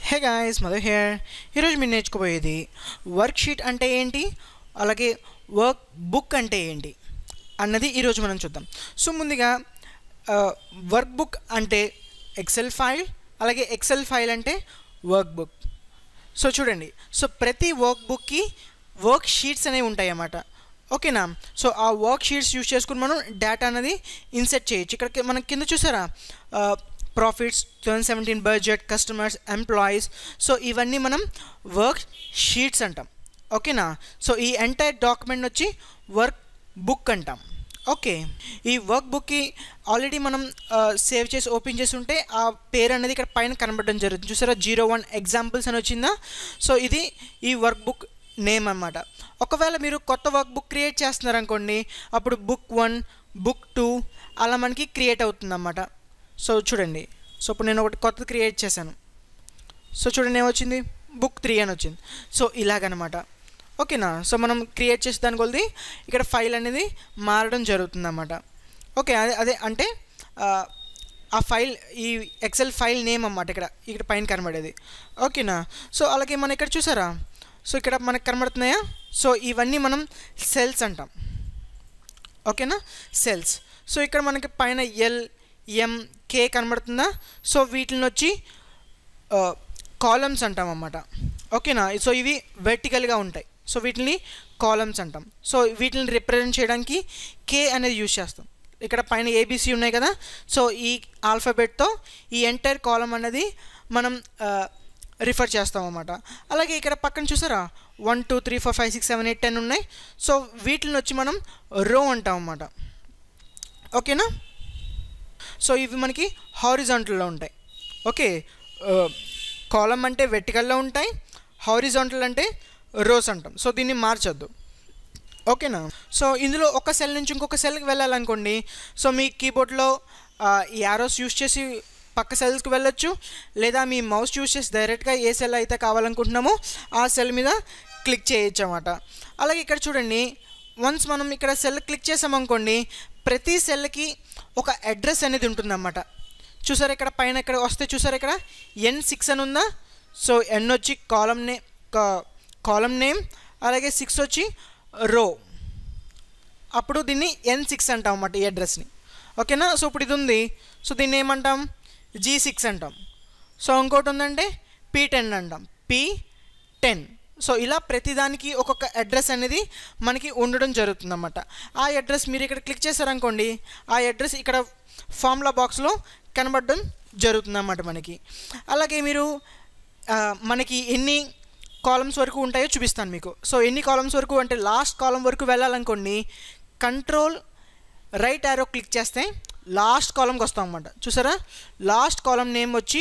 hey guys Madhu here ఈరోజు మీరు నేర్చుకోబోయేది work sheet అంటే ఏంటి అలాగే వర్క్ బుక్ అంటే ఏంటి అన్నది ఈరోజు మనం చూద్దాం సో ముందుగా వర్క్ బుక్ అంటే ఎక్సెల్ ఫైల్ అలాగే ఎక్సెల్ ఫైల్ అంటే వర్క్ బుక్ సో చూడండి సో ప్రతి వర్క్ బుక్కి వర్క్ షీట్స్ అనేవి ఉంటాయి అన్నమాట ఓకేనా సో ఆ వర్క్ షీట్స్ యూస్ చేసుకుని మనం డేటా అనేది ఇన్సెట్ చేయొచ్చు ఇక్కడ మనం కింద చూసారా profits two thousand seventeen budget customers employees so ఇవన్నీ మనం వర్క్ షీట్స్ అంటాం ఓకేనా సో ఈ ఎంటైర్ డాక్యుమెంట్ వచ్చి వర్క్ బుక్ అంటాం ఓకే ఈ వర్క్ బుక్కి ఆల్రెడీ మనం సేవ్ చేసి ఓపెన్ చేసి ఉంటే ఆ పేరు అనేది ఇక్కడ పైన కనబడడం జరుగుతుంది చూసారా జీరో వన్ ఎగ్జాంపుల్స్ అని వచ్చిందా సో ఇది ఈ వర్క్ బుక్ నేమ్ అన్నమాట ఒకవేళ మీరు కొత్త వర్క్ బుక్ క్రియేట్ చేస్తున్నారనుకోండి అప్పుడు బుక్ వన్ బుక్ టూ అలా మనకి క్రియేట్ అవుతుందన్నమాట సో చూడండి సో ఇప్పుడు నేను ఒకటి కొత్తది క్రియేట్ చేశాను సో చూడండి ఏమొచ్చింది బుక్ త్రీ అని వచ్చింది సో ఇలాగనమాట ఓకేనా సో మనం క్రియేట్ చేసే దాని కొలది ఇక్కడ ఫైల్ అనేది మారడం జరుగుతుందన్నమాట ఓకే అదే అదే అంటే ఆ ఫైల్ ఈ ఎక్సెల్ ఫైల్ నేమ్ అన్నమాట ఇక్కడ ఇక్కడ పైన కనబడేది ఓకేనా సో అలాగే మనం ఇక్కడ చూసారా సో ఇక్కడ మనకు కనబడుతున్నాయా సో ఇవన్నీ మనం సెల్స్ అంటాం ఓకేనా సెల్స్ సో ఇక్కడ మనకి పైన ఎల్ ఎం కే కనబడుతుందా సో వీటిని వచ్చి కాలమ్స్ అంటాం అన్నమాట ఓకేనా సో ఇవి వెర్టికల్గా ఉంటాయి సో వీటిని కాలమ్స్ అంటాం సో వీటిని రిప్రజెంట్ చేయడానికి కే అనేది యూజ్ చేస్తాం ఇక్కడ పైన ఏబీసీ ఉన్నాయి కదా సో ఈ ఆల్ఫాబెట్తో ఈ ఎంటైర్ కాలం అనేది మనం రిఫర్ చేస్తాం అన్నమాట అలాగే ఇక్కడ పక్కన చూసారా one two three four five six seven eight ten ఉన్నాయి సో వీటిని వచ్చి మనం రో అంటాం అన్నమాట ఓకేనా సో ఇవి మనకి హారిజాంటల్లో ఉంటాయి ఓకే కాలం అంటే వెర్టికల్లో ఉంటాయి హారిజాంటల్ అంటే రోస్ అంటాం సో దీన్ని మార్చొద్దు ఓకేనా సో ఇందులో ఒక సెల్ నుంచి ఇంకొక సెల్కి వెళ్ళాలనుకోండి సో మీ కీబోర్డ్లో ఈ యారోస్ యూస్ చేసి పక్క సెల్స్కి వెళ్ళొచ్చు లేదా మీ మౌస్ యూస్ చేసి డైరెక్ట్గా ఏ సెల్ అయితే కావాలనుకుంటున్నామో ఆ సెల్ మీద క్లిక్ చేయొచ్చు అన్నమాట అలాగే ఇక్కడ చూడండి వన్స్ మనం ఇక్కడ సెల్ క్లిక్ చేసామనుకోండి ప్రతి సెల్కి ఒక అడ్రస్ అనేది ఉంటుందన్నమాట చూసారా ఇక్కడ పైన ఇక్కడ వస్తే చూసారా ఇక్కడ ఎన్ సిక్స్ అని ఉందా సో ఎన్ వచ్చి కాలం నే కాలం నేమ్ అలాగే సిక్స్ వచ్చి రో అప్పుడు దీన్ని ఎన్ సిక్స్ అంటాం అన్నమాట ఈ అడ్రస్ని ఓకేనా సో ఇప్పుడు ఇది ఉంది సో దీన్ని ఏమంటాం జీ సిక్స్ అంటాం సో ఇంకోటి ఉందంటే పీ టెన్ అంటాం పీ టెన్ సో ఇలా ప్రతిదానికి ఒక్కొక్క అడ్రస్ అనేది మనకి ఉండడం జరుగుతుందన్నమాట ఆ అడ్రస్ మీరు ఇక్కడ క్లిక్ చేశారనుకోండి ఆ అడ్రస్ ఇక్కడ ఫార్ములా బాక్స్లో కనబడడం జరుగుతుందన్నమాట మనకి అలాగే మీరు మనకి ఎన్ని కాలమ్స్ వరకు ఉంటాయో చూపిస్తాను మీకు సో ఎన్ని కాలమ్స్ వరకు అంటే లాస్ట్ కాలం వరకు వెళ్ళాలనుకోండి కంట్రోల్ రైట్ యారో క్లిక్ చేస్తే లాస్ట్ కాలంకి వస్తాం అన్నమాట చూసారా లాస్ట్ కాలం నేమ్ వచ్చి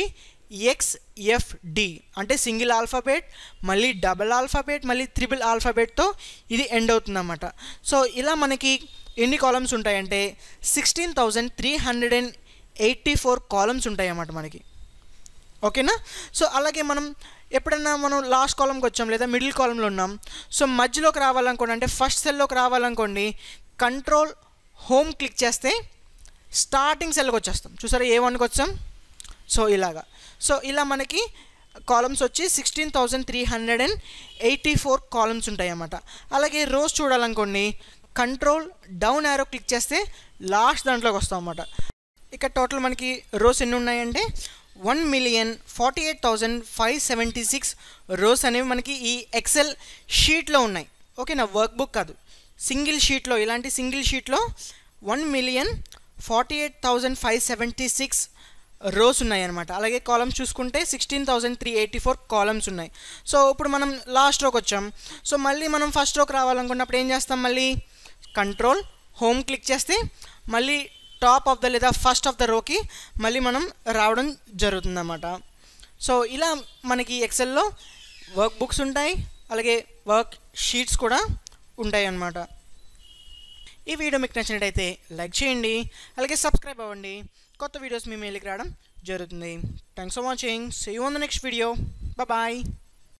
ఎక్స్ఎఫ్డి అంటే సింగిల్ ఆల్ఫాబెట్ మళ్ళీ డబల్ ఆల్ఫాబెట్ మళ్ళీ త్రిబుల్ ఆల్ఫాబెట్తో ఇది ఎండ్ అవుతుందన్నమాట సో ఇలా మనకి ఎన్ని కాలమ్స్ ఉంటాయంటే sixteen thousand three hundred and eighty four columns ఉంటాయి అన్నమాట మనకి ఓకేనా సో అలాగే మనం ఎప్పుడన్నా మనం లాస్ట్ కాలంకి వచ్చాం లేదా మిడిల్ కాలంలో ఉన్నాం సో మధ్యలోకి రావాలనుకోండి అంటే ఫస్ట్ సెల్లోకి రావాలనుకోండి కంట్రోల్ హోమ్ క్లిక్ చేస్తే స్టార్టింగ్ సెల్కి వచ్చేస్తాం చూసారా ఏ వన్కి వచ్చాం సో ఇలాగా సో ఇలా మనకి కాలమ్స్ వచ్చి sixteen thousand three hundred and eighty four columns ఉంటాయి అన్నమాట అలాగే రోజ్ చూడాలనుకోండి కంట్రోల్ డౌన్ యారో క్లిక్ చేస్తే లాస్ట్ దాంట్లోకి వస్తాం అన్నమాట ఇక్కడ టోటల్ మనకి రోస్ ఎన్ని ఉన్నాయంటే one million forty eight thousand five seventy six rows అనేవి మనకి ఈ ఎక్సెల్ షీట్లో ఉన్నాయి ఓకేనా వర్క్ బుక్ కాదు సింగిల్ షీట్లో ఇలాంటి సింగిల్ షీట్లో one million forty eight thousand five seventy six rows ఉన్నాయి అనమాట అలాగే కాలమ్స్ చూసుకుంటే sixteen thousand three eighty four columns ఉన్నాయి సో ఇప్పుడు మనం లాస్ట్ రోకి వచ్చాం సో మళ్ళీ మనం ఫస్ట్ రోకి రావాలనుకున్నప్పుడు ఏం చేస్తాం మళ్ళీ కంట్రోల్ హోమ్ క్లిక్ చేస్తే మళ్ళీ టాప్ ఆఫ్ ద లేదా ఫస్ట్ ఆఫ్ ద రోకి మళ్ళీ మనం రావడం జరుగుతుందన్నమాట సో ఇలా మనకి ఎక్సెల్లో వర్క్ బుక్స్ ఉంటాయి అలాగే వర్క్ షీట్స్ కూడా ఉంటాయి అన్నమాట ఈ వీడియో మీకు నచ్చినట్టయితే లైక్ చేయండి అలాగే సబ్స్క్రైబ్ అవ్వండి కొత్త వీడియోస్ మీ మెయిల్కి రావడం జరుగుతుంది thanks for watching see you on the next video bye